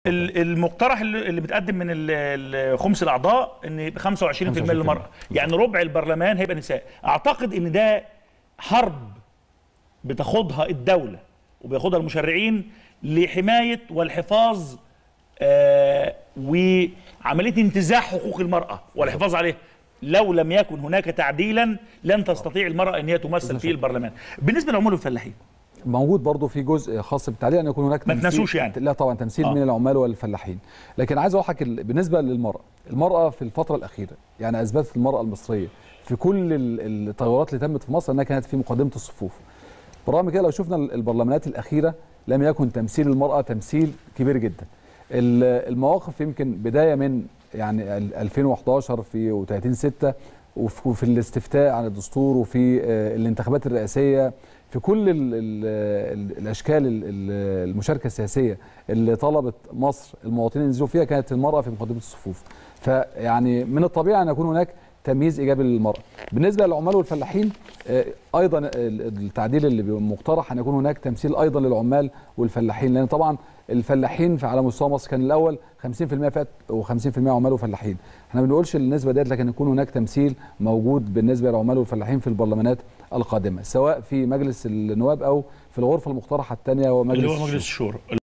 ال- المقترح اللي اللي بتقدم من ال- ال- خمس الاعضاء ان يبقى 25% للمراه يعني ربع البرلمان هيبقى نساء اعتقد ان ده حرب بتاخدها الدوله وبياخدها المشرعين لحمايه والحفاظ آه وعمليه انتزاع حقوق المراه والحفاظ عليها لو لم يكن هناك تعديلا لن تستطيع المراه ان هي تمثل في البرلمان بالنسبه للعمال والفلاحين موجود برضه في جزء خاص بالتعليق ان يكون هناك ما تمثيل- تنسوش يعني. لا طبعا تمثيل آه. آه. من العمال والفلاحين لكن عايز اوضح ال- بالنسبه للمراه المراه في الفتره الاخيره يعني اثبتت المراه المصريه في كل ال- التغيرات اللي تمت في مصر انها كانت في مقدمه الصفوف بالرغم كده لو شفنا ال- البرلمانات الاخيره لم يكن تمثيل المراه تمثيل كبير جدا ال- المواقف يمكن بدايه من يعني ال- 2011 في و30 6 وفي وفي الاستفتاء عن الدستور وفي آه، الانتخابات الرئاسيه في كل ال ال ال الاشكال ال- ال- المشاركه السياسيه اللي طلبت مصر المواطنين ينزلوا فيها كانت المراه في مقدمه الصفوف فيعني من الطبيعي ان يكون هناك تمييز ايجابي للمراه بالنسبه للعمال والفلاحين آه، ايضا ال- التعديل اللي بيبقى مقترح ان يكون هناك تمثيل ايضا للعمال والفلاحين لان طبعا الفلاحين في على مستوى مصر كان الاول 50% فئه و50% عمال وفلاحين احنا ما بنقولش النسبه ديت لكن يكون هناك تمثيل موجود بالنسبه للعمال والفلاحين في البرلمانات القادمه سواء في مجلس النواب او في الغرفه المقترحه الثانيه ومجلس اللي هو الشورى. مجلس الشورى